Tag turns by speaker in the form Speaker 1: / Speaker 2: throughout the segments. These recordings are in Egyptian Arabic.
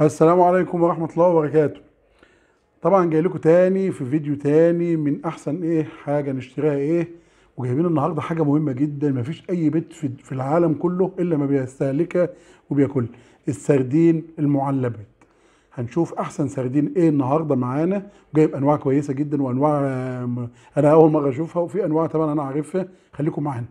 Speaker 1: السلام عليكم ورحمة الله وبركاته طبعا جاي لكم تاني في فيديو تاني من احسن ايه حاجة نشتريها ايه وجايبين النهاردة حاجة مهمة جدا مفيش اي بيت في, في العالم كله الا ما بيستهلكها وبياكلها السردين المعلبات هنشوف احسن سردين ايه النهارده معانا جايب انواع كويسه جدا وانواع آم، انا اول مره اشوفها وفي انواع طبعا انا عارفها خليكم معانا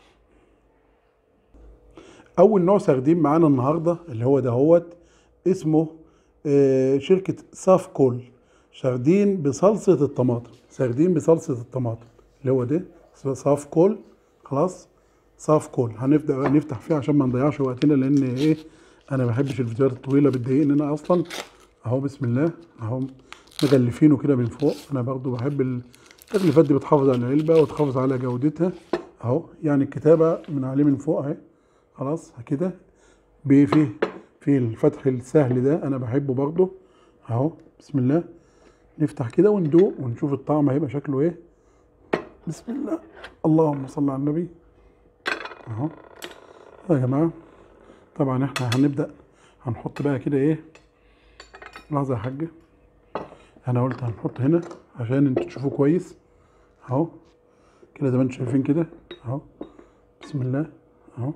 Speaker 1: اول نوع سردين معانا النهارده اللي هو دهوت اسمه آه، شركه صاف كول سردين بصلصه الطماطم سردين بصلصه الطماطم اللي هو ده صاف كول خلاص صاف كول هنبدا بقى نفتح فيه عشان ما نضيعش وقتنا لان ايه انا ما بحبش الفيديوهات الطويله بتضايقني انا اصلا اهو بسم الله اهو مغلفينه كده من فوق انا برضو بحب ال- التغليفات دي بتحافظ على العلبه وتحافظ على جودتها اهو يعني الكتابه من عليه من فوق اهي خلاص كده بي- فيه في الفتح السهل ده انا بحبه برضو اهو بسم الله نفتح كده وندوق ونشوف الطعم هيبقى شكله ايه بسم الله اللهم صل على النبي اهو يا جماعه طبعا احنا هنبدا هنحط بقى كده ايه لحظه يا حاجه انا قلت هنحط هنا عشان انتوا تشوفوا كويس اهو كده زي ما انتوا شايفين كده اهو بسم الله اهو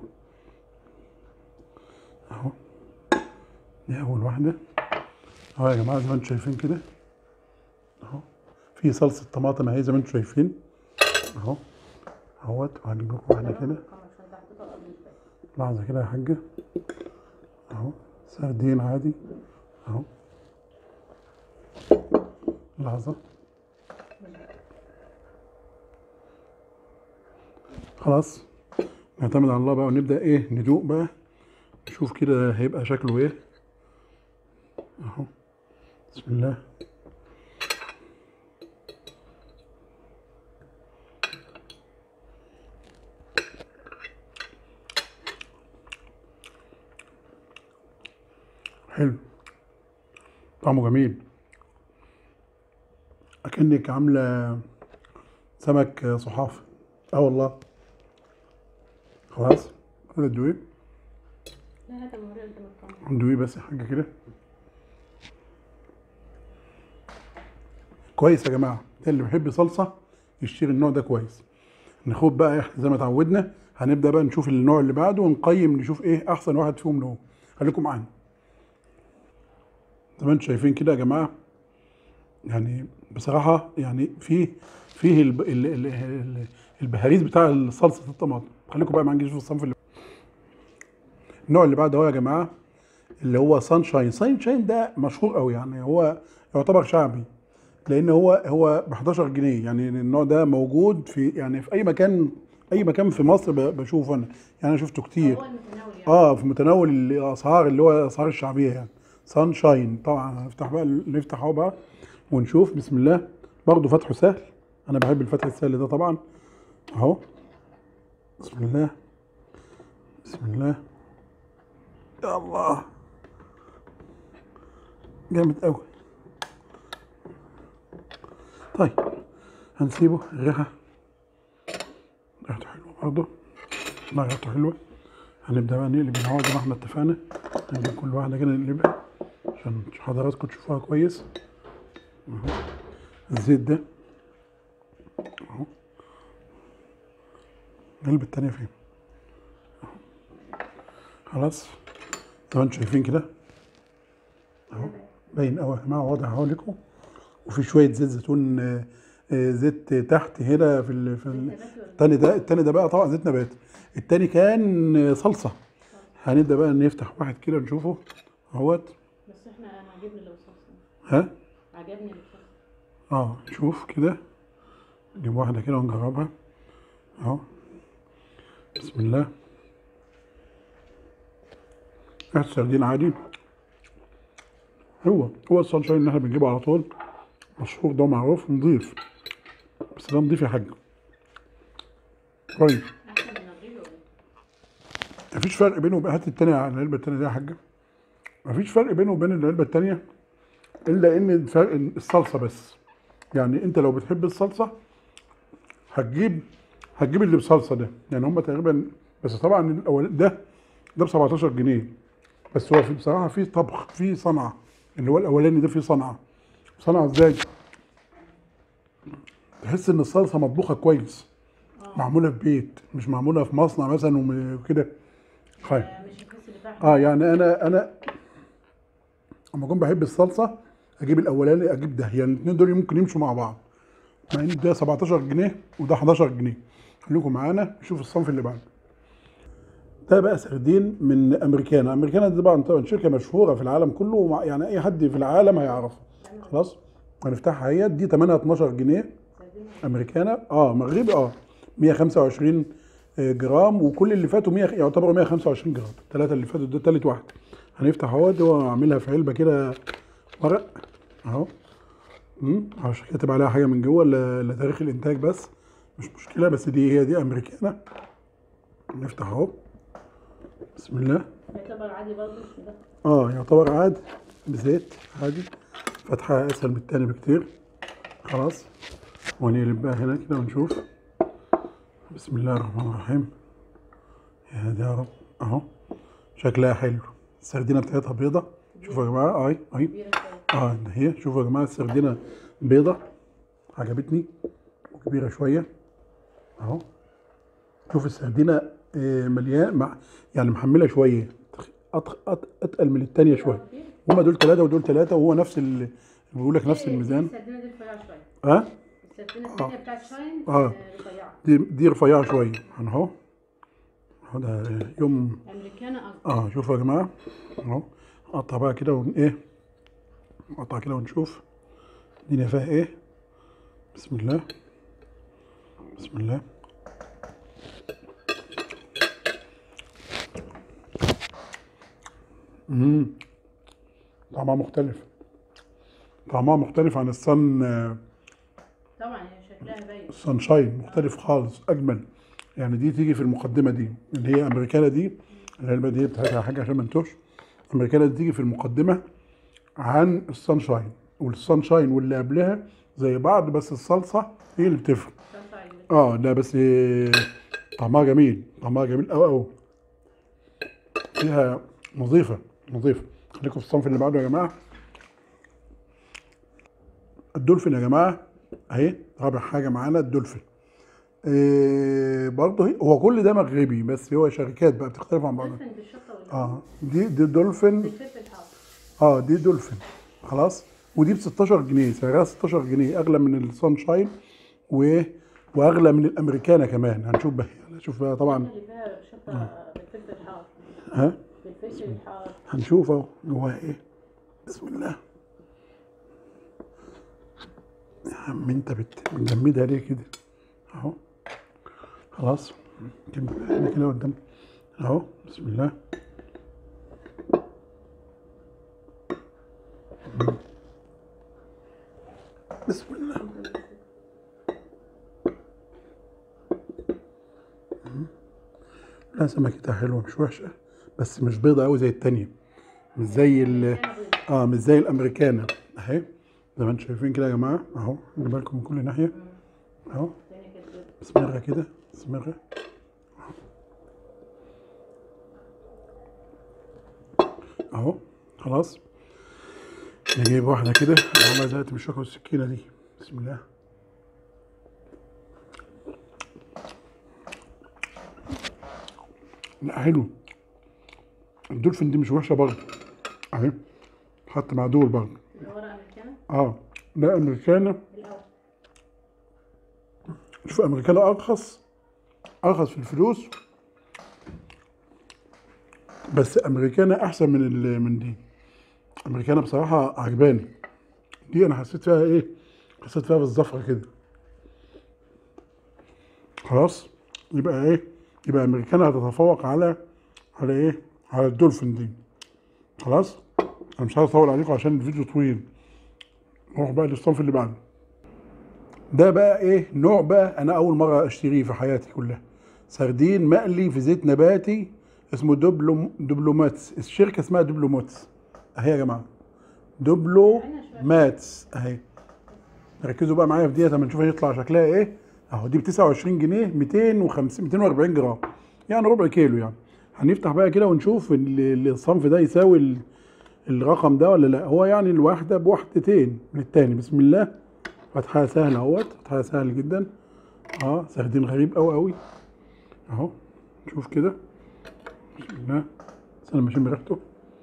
Speaker 1: اهو دي اول واحده اهو يا جماعه زي ما انتوا شايفين كده اهو في صلصه طماطم اهي زي ما انتوا شايفين اهو اهوت وهجيب لكم واحده كده لحظه كده يا حاجه اهو سردين عادي اهو لحظه خلاص نعتمد على الله بقى ونبدا ايه ندوق بقى نشوف كده هيبقى شكله ايه اهو بسم الله حلو طعمه جميل اكنك عامله سمك صحاف اه والله خلاص كده تدوقي
Speaker 2: لا لا ده موري انت مطمن
Speaker 1: ندوقي بس حاجه كده كويس يا جماعه اللي بيحب صلصه يشتري النوع ده كويس ناخد بقى احنا زي ما اتعودنا هنبدا بقى نشوف النوع اللي بعده ونقيم نشوف ايه احسن واحد فيهم له خليكم معانا زي ما انتم شايفين كده يا جماعه يعني بصراحه يعني فيه فيه الب... ال... ال... ال... البهاريز بتاع صلصه الطماطم خليكم بقى معانا نشوف الصنف اللي النوع اللي بعده اهو يا جماعه اللي هو سان شاين سان شاين ده مشهور قوي يعني هو يعتبر شعبي لان هو هو ب 11 جنيه يعني النوع ده موجود في يعني في اي مكان اي مكان في مصر ب- بشوفه انا يعني انا شفته كتير
Speaker 2: هو المتناول يعني
Speaker 1: اه في متناول الاسعار اللي هو الاسعار الشعبيه يعني سان شاين طبعا هنفتح بقى نفتح اهو بقى ونشوف بسم الله برضه فتحه سهل انا بحب الفتح السهل ده طبعا اهو بسم الله بسم الله يا الله جامد قوي طيب هنسيبه الريحه ريحته حلوه برضه لا ريحته حلوه هنبدا بقى نقلب الهواء زي ما احنا اتفقنا هنجيب كل واحده كده نقلبها عشان حضراتكم تشوفوها كويس اهو الزيت ده اهو نقلب التانية فين اهو خلاص زي ما انتم شايفين كده اهو باين قوي يا جماعه واضح اهو لكم وفي شويه زيت زيتون آه، آه، زيت تحت هنا في ال في ال- التاني ده التاني ده بقى طبعا زيت نبات التاني كان صلصه هنبدا بقى نفتح واحد كده نشوفه اهوت
Speaker 2: بس احنا انا عاجبني اللي بصلصه
Speaker 1: ها
Speaker 2: عجبني اللي بصلصه
Speaker 1: اه شوف كده نجيب واحده كده ونجربها اهو بسم الله ريحه سردين عادي هو هو السانشاين اللي احنا بنجيبه على طول مشهور ده معروف نضيف بس ده نضيف يا حاج كويس
Speaker 2: احسن من الغير ولا
Speaker 1: مفيش فرق بينه وبين هات التانية على العلبة التانية دي يا حاجة مفيش فرق بينه وبين العلبة التانية إلا إن الفرق الصلصة بس يعني أنت لو بتحب الصلصة هتجيب هتجيب اللي بصلصة ده يعني هم تقريبا بس طبعا الأول ده ده ب 17 جنيه بس هو في بصراحه في طبخ في صنعه اللي هو الاولاني ده فيه صنعه صنعه ازاي تحس ان الصلصه مطبوخه كويس
Speaker 2: اه
Speaker 1: معموله في بيت مش معموله في مصنع مثلا وم- وكده خير
Speaker 2: آه، مش الحس بتاعها
Speaker 1: اه يعني انا انا اما اكون بحب الصلصه اجيب الاولاني اجيب ده يعني الاثنين دول ممكن يمشوا مع بعض مع ان ده 17 جنيه وده 11 جنيه خليكم معانا نشوف الصنف اللي بعده ده بقى سردين من امريكانا امريكانا دي طبعا طبعا شركه مشهوره في العالم كله ومع- يعني اي حد في العالم هيعرفها خلاص هنفتحها هي دي ثمنها 12 جنيه
Speaker 2: سردين
Speaker 1: امريكانا اه مغربي اه 125 جرام وكل اللي فاتوا 100 يعتبروا 125 جرام الثلاثه اللي فاتوا ده تالت واحد هنفتح اهوت واعملها في علبه كده ورق اهو امم مش كاتب عليها حاجه من جوه الا إلا تاريخ الانتاج بس مش مشكله بس دي هي دي امريكانا نفتح اهو بسم الله
Speaker 2: يعتبر عادي برضه مش ده
Speaker 1: اه يعتبر عادي بزيت عادي فتحها اسهل من التاني بكتير خلاص ونقلب بقى هنا كده ونشوف بسم الله الرحمن الرحيم يا هادي يا رب اهو شكلها حلو السردينه بتاعتها بيضه شوفوا يا جماعه اي اي
Speaker 2: كبيرة شوية
Speaker 1: اه ده هي شوفوا يا جماعه السردينه بيضه عجبتني وكبيره شويه اهو شوف السردينه آه، مليان مع يعني محمله شويه أط- أط- اتقل من التانيه شويه
Speaker 2: كبير.
Speaker 1: هما دول ثلاثه ودول ثلاثه وهو نفس ال بيقول لك نفس
Speaker 2: دي-
Speaker 1: الميزان
Speaker 2: السردينة دي رفيعة شوية
Speaker 1: ها
Speaker 2: السردينة الثانية بتاعت شاين
Speaker 1: آه.
Speaker 2: آه، رفيعة
Speaker 1: دي دي رفيعه شويه اهو اهو ده يوم
Speaker 2: أمريكانا أصغر
Speaker 1: اه شوفوا يا جماعه اهو نقطع بقى كده ون ايه نقطع كده ونشوف الدنيا فيها ايه بسم الله بسم الله امم طعمها مختلف طعمها مختلف عن الصن آه،
Speaker 2: طبعا هي شكلها باين
Speaker 1: السانشاين مختلف خالص اجمل يعني دي تيجي في المقدمه دي اللي هي امريكانا دي العلبه دي بتاعتها حاجه عشان ما نتوهش امريكانا دي تيجي في المقدمه عن السانشاين والسانشاين واللي قبلها زي بعض بس الصلصه هي اللي بتفرق
Speaker 2: شاين
Speaker 1: اه لا بس آه، طعمها جميل طعمها جميل قوي قوي فيها نظيفه نظيفه خليكم في الصنف اللي بعده يا جماعه الدولفين يا جماعه اهي رابع حاجه معانا الدولفين إيه برضه هي- هو كل ده مغربي بس هو شركات بقى بتختلف عن بعضها
Speaker 2: دولفين بالشطة ولا
Speaker 1: اه دي دي دولفين
Speaker 2: بالفلفل حار
Speaker 1: اه دي دولفين خلاص ودي ب 16 جنيه سعرها 16 جنيه اغلى من السانشاين و واغلى من الامريكانا كمان هنشوف بقى هنشوف بقى طبعا
Speaker 2: اللي فيها شطة بالفلفل الحار
Speaker 1: ها
Speaker 2: بالفلفل الحار
Speaker 1: هنشوف اهو جواها ايه بسم الله يا عم انت بت- بتجمدها ليه كده اهو خلاص جمدها هنا كده قدام اهو بسم الله بسم الله لا سمكتها حلوه مش وحشه بس مش بيضه قوي زي التانيه مش زي ال اه مش زي الامريكانا اهي زي ما انتم شايفين كده يا جماعه اهو خلي بالكم من كل ناحيه اهو
Speaker 2: تاني كده
Speaker 1: اسمرها كده اسمرها اهو خلاص نجيب واحده كده انا زهقت من الشوكه والسكينه دي بسم الله لا حلو الدولفين دي مش وحشه برضه اهي حتى مع دول برضه
Speaker 2: اللي ورا أمريكانا
Speaker 1: اه لا امريكانا
Speaker 2: الأول
Speaker 1: شوف امريكانا ارخص ارخص في الفلوس بس امريكانا احسن من ال- من دي امريكانا بصراحه عجباني دي انا حسيت فيها ايه حسيت فيها بالزفره كده خلاص يبقى ايه يبقى امريكانا هتتفوق على على ايه على الدولفين دي خلاص انا مش عايز اطول عليكم عشان الفيديو طويل نروح بقى للصنف اللي بعده ده بقى ايه نوع بقى انا اول مره اشتريه في حياتي كلها سردين مقلي في زيت نباتي اسمه دوبلوم دوبلوماتس الشركه اسمها دوبلوماتس اهي يا جماعه دوبلوماتس اهي ركزوا بقى معايا في ديت لما نشوف هيطلع شكلها ايه اهو دي ب 29 جنيه 250 240 جرام يعني ربع كيلو يعني هنفتح بقى كده ونشوف ال- ال- الصنف ده يساوي ال- الرقم ده ولا لا هو يعني الواحدة بوحدتين من التاني بسم الله فتحها سهلة اهوت فتحها سهل جدا اه سردين غريب قوي قوي اهو نشوف كده بسم الله استنى ما اشم ريحته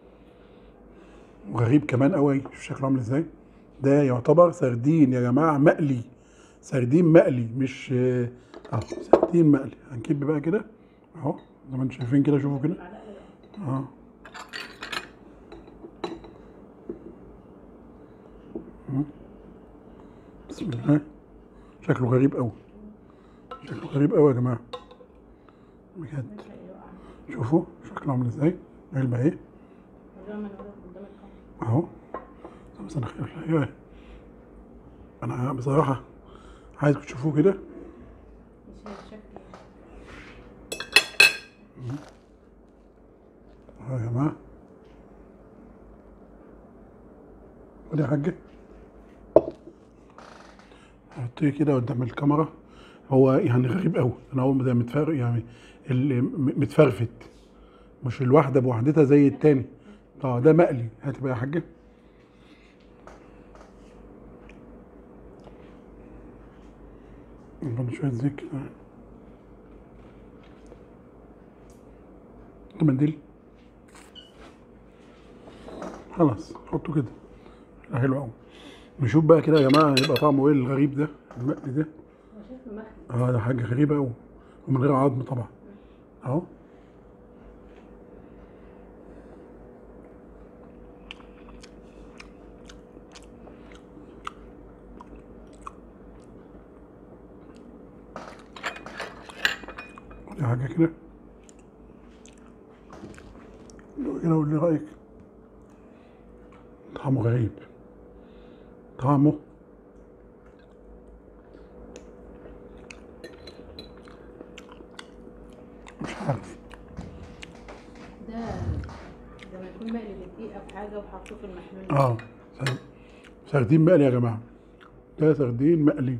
Speaker 1: وغريب كمان قوي شوف شكله عامل ازاي ده يعتبر سردين يا جماعة مقلي سردين مقلي مش اه اهو سردين مقلي هنكب بقى كده اهو زي ما انتم شايفين كده شوفوا كده اه مم. بسم الله شكله غريب قوي شكله غريب قوي يا جماعه بجد شوفوا شكله عامل ازاي علبه اهي اهو طب استنى خير ايوه انا بصراحه عايزكم تشوفوه كده اهو يا جماعه خد يا حاجه حطيه كده قدام الكاميرا هو يعني غريب قوي انا اول ما ده متفرق يعني ال- م- متفرفت مش الواحده بوحدتها زي التاني اه ده مقلي هات بقى يا حاجه نحط شويه زيت كده حط منديل خلاص حطه كده لا، حلو قوي نشوف بقى كده يا جماعه يبقى طعمه ايه الغريب ده المقلي ده اه ده حاجه غريبه قوي ومن غير عظم طبعا اهو دي حاجه كده لو كده قول لي رايك طعمه غريب طعمه مش عارف
Speaker 2: ده لما يكون مقلي بدقيق او حاجه وحطوه في المحلول
Speaker 1: اه سر- سردين مقلي يا جماعه ده سردين مقلي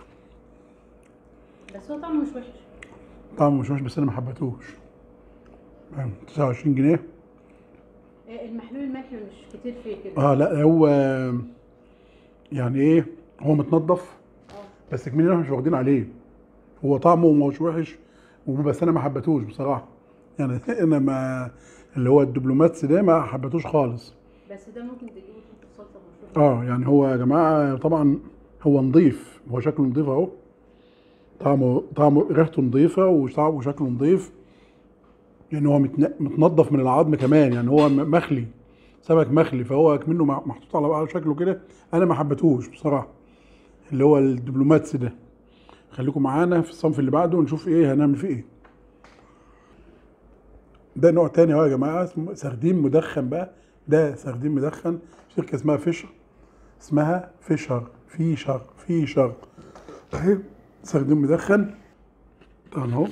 Speaker 2: بس هو طعمه مش وحش
Speaker 1: طعمه مش وحش بس انا ما حبيتهوش فاهم؟ 29 جنيه
Speaker 2: آه، المحلول الملح مش كتير فيه كده
Speaker 1: اه لا هو يعني ايه هو متنضف
Speaker 2: اه
Speaker 1: بس كمان احنا مش واخدين عليه هو طعمه مش وحش بس انا ما حبيتهوش بصراحه يعني انا ما اللي هو الدبلوماتس ده ما حبيتهوش خالص
Speaker 2: بس ده ممكن تجيبه تحط الصلصه مشروب
Speaker 1: اه يعني هو يا جماعه طبعا هو نظيف هو شكله نظيف اهو طعمه طعمه ريحته نظيفه وطعمه وشكله نظيف يعني هو متن- متنضف من العظم كمان يعني هو م- مخلي سمك مخلي فهو منه محطوط على على شكله كده انا ما حبيتهوش بصراحه اللي هو الدبلوماتس ده خليكم معانا في الصنف اللي بعده ونشوف ايه هنعمل فيه ايه ده نوع تاني اهو يا جماعه اسمه سردين مدخن بقى ده سردين مدخن شركه اسمها فيشر اسمها فيشر فيشر فيشر اهي سردين مدخن طبعا اهو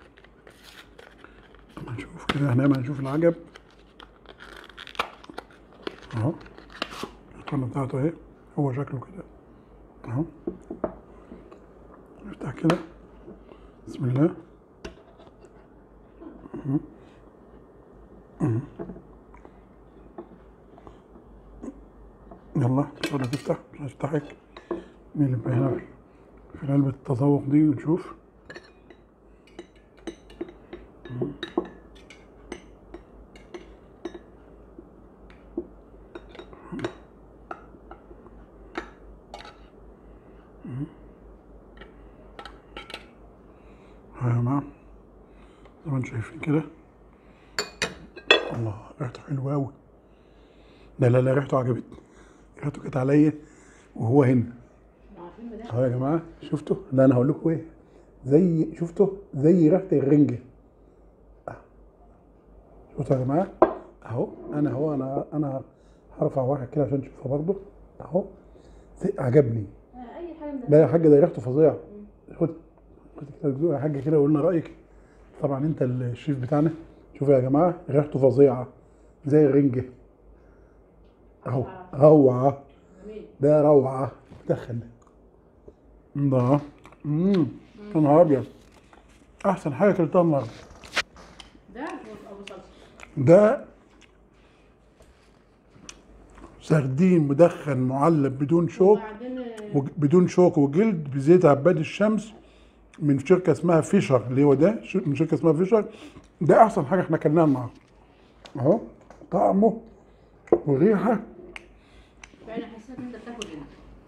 Speaker 1: طب هنشوف كده هنعمل هنشوف العجب اهو القنة بتاعته اهي هو شكله كده اهو نفتح كده بسم الله أهو. أهو. يلا ولا تفتح مش هتفتحك نقلب هنا في علبة التذوق دي ونشوف ها يا جماعة زي ما انتم شايفين كده الله ريحته حلوة أوي لا لا لا ريحته عجبتني ريحته كانت عليا وهو هنا
Speaker 2: عارفين بده
Speaker 1: اهو يا جماعة شفتوا لا أنا هقول لكم إيه زي شفتوا زي ريحة الرنجة آه. شفتوا يا جماعة أهو أنا أهو أنا أنا هرفع واحد كده عشان تشوفها برضه أهو زي عجبني
Speaker 2: آه، اي حاجه من
Speaker 1: لا يا حاجة ده ريحته فظيعة خد خد كده دوق يا حاجة كده وقولنا رأيك طبعا أنت الشيف بتاعنا شوفوا يا جماعة ريحته فظيعة زي الرنجة أهو روعة
Speaker 2: جميل
Speaker 1: ده روعة دخل ده امم يا نهار أبيض أحسن حاجة أكلتها النهاردة
Speaker 2: ده
Speaker 1: ده سردين مدخن معلب بدون شوك
Speaker 2: وبعدين آه،
Speaker 1: وج- بدون شوك وجلد بزيت عباد الشمس من شركه اسمها فيشر اللي هو ده ش- من شركه اسمها فيشر ده احسن حاجه احنا اكلناها النهارده اهو طعمه وريحه
Speaker 2: فانا حسيت ان انت بتاكل هنا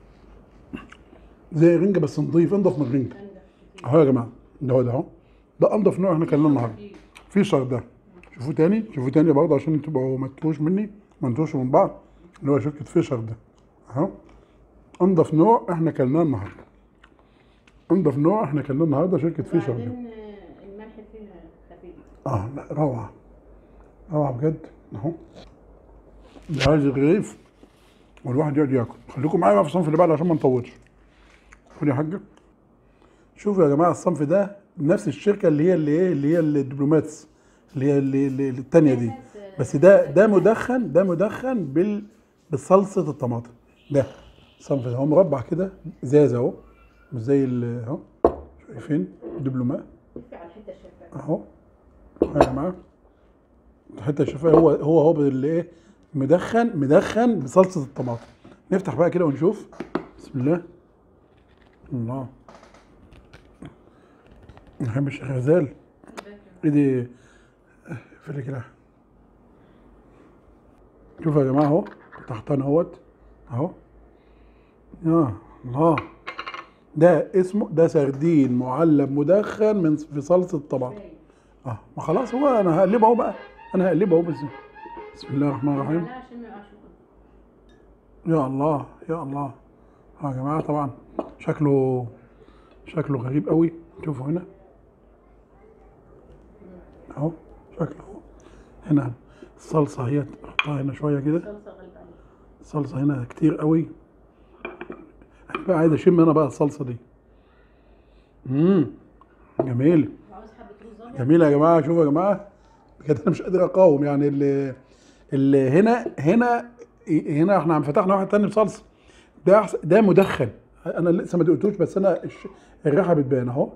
Speaker 1: زي الرنجه بس نضيف انضف من الرنجه
Speaker 2: عندك كتير.
Speaker 1: اهو يا جماعه ده هو ده اهو ده انضف نوع احنا اكلناه النهارده فيشر ده شوفوه تاني شوفوه تاني برضه عشان تبقوا ما تتوهوش مني ما تتوهوش من بعض اللي هو شركه فيشر ده اهو انضف نوع احنا اكلناه النهارده انضف نوع احنا اكلناه النهارده شركه فيشر ده
Speaker 2: وبعدين آه، الملح فيها خفيف
Speaker 1: اه لا روعة روعة بجد اهو ده عايز الرغيف والواحد يقعد ياكل خليكم معايا بقى في الصنف اللي بعده عشان ما نطولش خد يا حاجة شوفوا يا جماعة الصنف ده نفس الشركة اللي هي اللي ايه اللي هي الدبلوماتس اللي هي اللي, اللي اللي التانية دي بس ده ده مدخن ده مدخن بال بصلصة الطماطم ده الصنف ده هو مربع كده ازاز اهو مش زي ال- اهو شايفين دبلومات
Speaker 2: في على الحته الشفافه
Speaker 1: اهو اهو يا جماعه حتى شوفها هو هو هو اللي ايه مدخن مدخن بصلصه الطماطم نفتح بقى كده ونشوف بسم الله الله نحب الشيخ غزال ايدي في كده شوفوا يا جماعه اهو تحتنا اهوت اهو يا الله ده اسمه ده سردين معلب مدخن من في صلصه طماطم اه ما خلاص هو انا هقلبه اهو بقى انا هقلبه اهو بس بسم الله الرحمن الرحيم
Speaker 2: لا عشان ما يقعش
Speaker 1: يا الله يا الله اه يا جماعه طبعا شكله شكله غريب قوي شوفوا هنا اهو شكله هنا الصلصه هي احطها هنا شويه كده
Speaker 2: صلصه غالبه عليه
Speaker 1: الصلصه هنا كتير قوي أنا بقى عايز اشم انا بقى الصلصه دي امم جميل
Speaker 2: وعاوز حبه رز ابيض
Speaker 1: جميل يا جماعه شوفوا يا جماعه بجد انا مش قادر اقاوم يعني اللي, اللي هنا هنا هنا احنا عم فتحنا واحد تاني بصلصه ده أحسن ده مدخن انا لسه ما دقتوش بس انا الش- الريحه بتبان اهو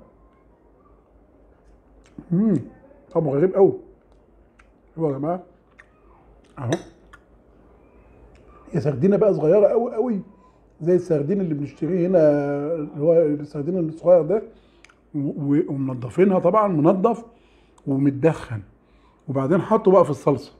Speaker 1: امم طعمه غريب قوي شوفوا يا جماعه اهو هي سردينه بقى صغيره قوي قوي زي السردين اللي بنشتريه هنا اللي هو السردين الصغير ده و- ومنضفينها طبعا منضف ومتدخن وبعدين حطه بقى في الصلصه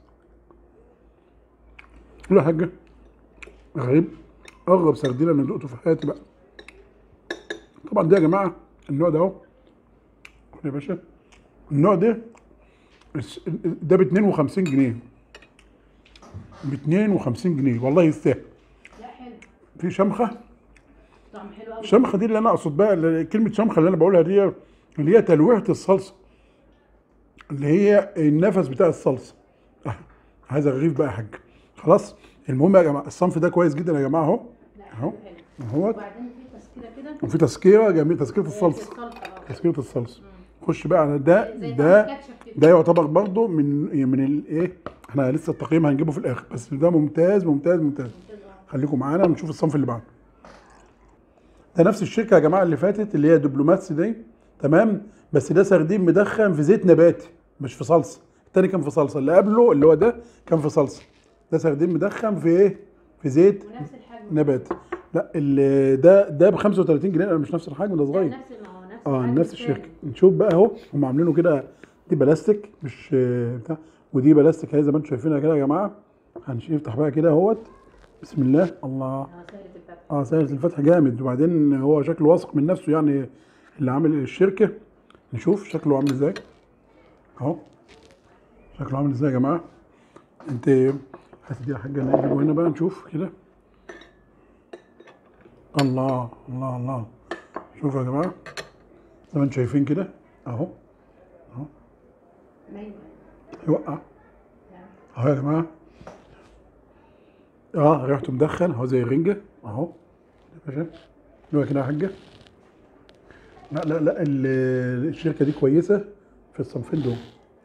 Speaker 1: قول يا حاجه غريب اغرب سردينه انا دقته في حياتي بقى طبعا ده يا جماعه النوع ده اهو خد يا باشا النوع ده الس- ده ب 52 جنيه ب 52 جنيه والله يستاهل
Speaker 2: لا حلو
Speaker 1: في شمخه
Speaker 2: طعم حلو قوي
Speaker 1: الشمخه دي اللي انا اقصد بقى اللي- كلمه شمخه اللي انا بقولها دي اللي هي تلويحه الصلصه اللي هي النفس بتاع الصلصه آه، هذا الرغيف بقى يا حاج خلاص المهم يا جماعه الصنف ده كويس جدا يا جماعه اهو
Speaker 2: لا
Speaker 1: اهو
Speaker 2: حلو حلو
Speaker 1: اهو
Speaker 2: وبعدين في تسكيره كده
Speaker 1: وفي تسكيره جميل تسكيره الصلصه
Speaker 2: الصلصه اه
Speaker 1: تسكيره الصلصه خش بقى على ده
Speaker 2: زي
Speaker 1: ده
Speaker 2: طعم الكاتشب كده
Speaker 1: ده يعتبر برضه من من الايه احنا لسه التقييم هنجيبه في الاخر بس ده ممتاز ممتاز ممتاز خليكم معانا نشوف الصنف اللي بعده ده نفس الشركه يا جماعه اللي فاتت اللي هي دبلوماتس دي تمام بس ده سردين مدخن في زيت نباتي مش في صلصه التاني كان في صلصه اللي قبله اللي هو ده كان في صلصه ده سردين مدخن في ايه في زيت
Speaker 2: ونفس الحجم
Speaker 1: نباتي لا اللي ده ده ب 35 جنيه مش نفس الحجم ده
Speaker 2: لا،
Speaker 1: صغير
Speaker 2: نفس ما هو نفس
Speaker 1: اه
Speaker 2: الحجم
Speaker 1: نفس
Speaker 2: التاني.
Speaker 1: الشركه نشوف بقى اهو هم عاملينه كده دي بلاستيك مش آه، بتاع ودي بلاستيك اهي زي ما انتم شايفينها كده يا جماعه هنفتح بقى كده اهوت بسم الله الله
Speaker 2: اه سهله الفتح
Speaker 1: اه سهل الفتح جامد وبعدين هو شكله واثق من نفسه يعني اللي عامل الشركه نشوف شكله عامل ازاي اهو شكله عامل ازاي يا جماعه انت هات دي يا حاجه نقلبه هنا بقى نشوف كده الله الله الله شوفوا يا جماعه زي ما انتم شايفين كده اهو
Speaker 2: ايوه
Speaker 1: يوقع اهو يا جماعه اه ريحته مدخن اهو زي الرنجه اهو يا باشا نوع كده يا حاجه لا لا لا ال- الشركه دي كويسه في الصنفين دول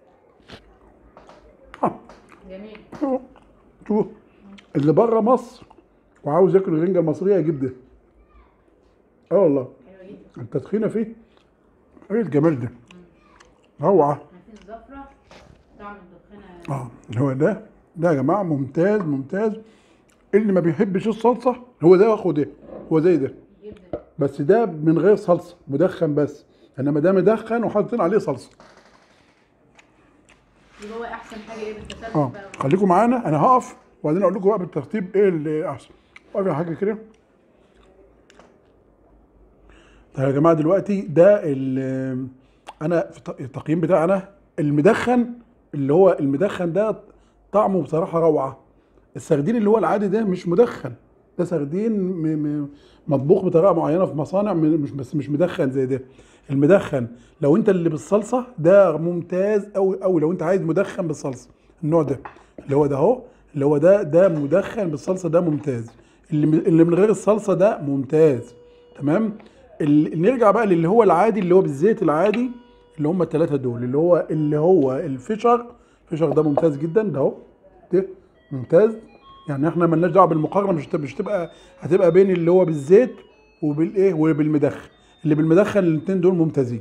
Speaker 1: آه،
Speaker 2: جميل
Speaker 1: شوف اللي بره مصر وعاوز ياكل الرنجه المصريه يجيب ده اه والله
Speaker 2: حلوه جدا
Speaker 1: التدخينه فيه ايه الجمال ده روعه
Speaker 2: في الزفره طعم الدخانه
Speaker 1: اه اللي هو ده ده يا جماعه ممتاز ممتاز اللي ما بيحبش الصلصه هو ده ياخد ده هو زي ده
Speaker 2: جدا
Speaker 1: بس ده من غير صلصه مدخن بس انما ده مدخن وحاطين عليه صلصه
Speaker 2: يبقى هو احسن حاجه ايه بالتسلسل
Speaker 1: اه
Speaker 2: بقى
Speaker 1: خليكم معانا انا هقف وبعدين اقول لكم بقى بالترتيب ايه اللي احسن اقف يا حاجه كده طيب يا جماعه دلوقتي ده ال- انا في الت- التقييم بتاعنا المدخن اللي هو المدخن ده طعمه بصراحه روعه السردين اللي هو العادي ده مش مدخن ده سردين م- م- مطبوخ بطريقه معينه في مصانع م- مش بس مش مدخن زي ده المدخن لو انت اللي بالصلصه ده ممتاز قوي قوي لو انت عايز مدخن بالصلصه النوع ده اللي هو ده اهو اللي هو ده ده مدخن بالصلصه ده ممتاز اللي من- اللي من غير الصلصه ده ممتاز تمام ال- نرجع بقى للي هو العادي اللي هو بالزيت العادي اللي هم الثلاثه دول اللي هو اللي هو الفشر فشر ده ممتاز جدا ده اهو ده ممتاز يعني احنا مالناش دعوه بالمقارنه مش هتبقى- مش تبقى هتبقى بين اللي هو بالزيت وبالايه وبالمدخن اللي بالمدخن الاثنين دول ممتازين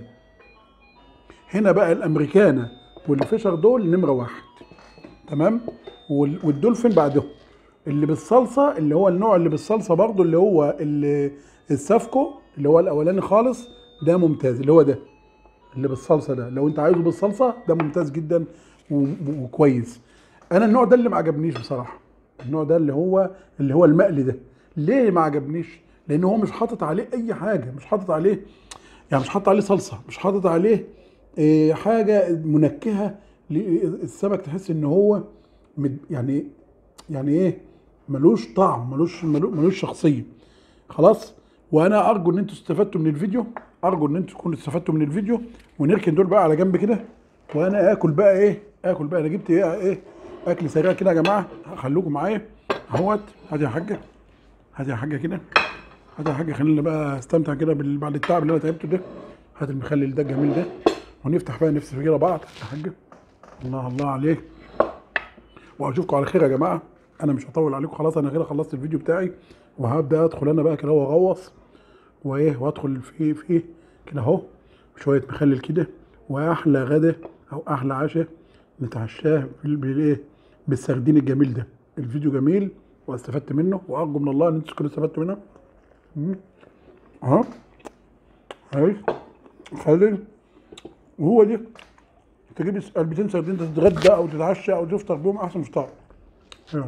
Speaker 1: هنا بقى الامريكانا والفشر دول نمره واحد تمام وال- والدولفين بعدهم اللي بالصلصه اللي هو النوع اللي بالصلصه برضو اللي هو اللي السافكو اللي هو الاولاني خالص ده ممتاز اللي هو ده اللي بالصلصه ده لو انت عايزه بالصلصه ده ممتاز جدا و- و- وكويس انا النوع ده اللي ما عجبنيش بصراحه النوع ده اللي هو اللي هو المقلي ده ليه ما عجبنيش لان هو مش حاطط عليه اي حاجه مش حاطط عليه يعني مش حاطط عليه صلصه مش حاطط عليه إيه، حاجه منكهه ل- السمك تحس ان هو مد- يعني يعني ايه ملوش طعم ملوش ملو- ملوش شخصيه خلاص وانا ارجو ان انتوا استفدتوا من الفيديو ارجو ان انتوا تكونوا استفدتوا من الفيديو ونركن دول بقى على جنب كده وانا اكل بقى ايه اكل بقى انا جبت ايه ايه اكل سريع كده يا جماعه خلوكم معايا اهوت هاتي يا حاجه هاتي يا حاجه كده هاتي يا حاجه خلينا بقى استمتع كده بال- بعد التعب اللي انا تعبته ده هات المخلل ده الجميل ده ونفتح بقى نفس كده بعض يا حاجه الله الله عليك واشوفكم على خير يا جماعه انا مش هطول عليكم خلاص انا كده خلصت الفيديو بتاعي وهبدا ادخل انا بقى كده واغوص وايه وادخل في في كده اهو شويه مخلل كده واحلى غدا او احلى عشاء نتعشاه بال- بالايه بالسردين الجميل ده الفيديو جميل واستفدت منه وارجو من الله ان انتوا تكونوا استفدتوا منه مم. اهو عايش خلل وهو دي تجيب علبتين سردين تتغدى او تتعشى او تفطر بيهم احسن فطار يلا.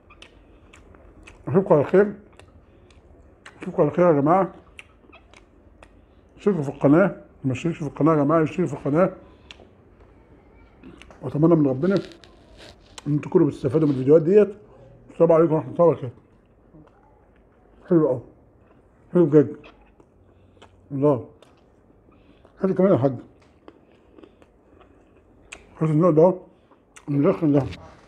Speaker 1: اشوفكم على خير اشوفكم على خير يا جماعه اشتركوا في القناه ما اشتركش في القناه يا جماعه اشتركوا في القناه واتمنى من ربنا ان انتوا تكونوا بتستفادوا من الفيديوهات ديت السلام عليكم ورحمه الله وبركاته حلو قوي حلو بجد الله هات كمان يا حاج هات النوع ده المدخن ده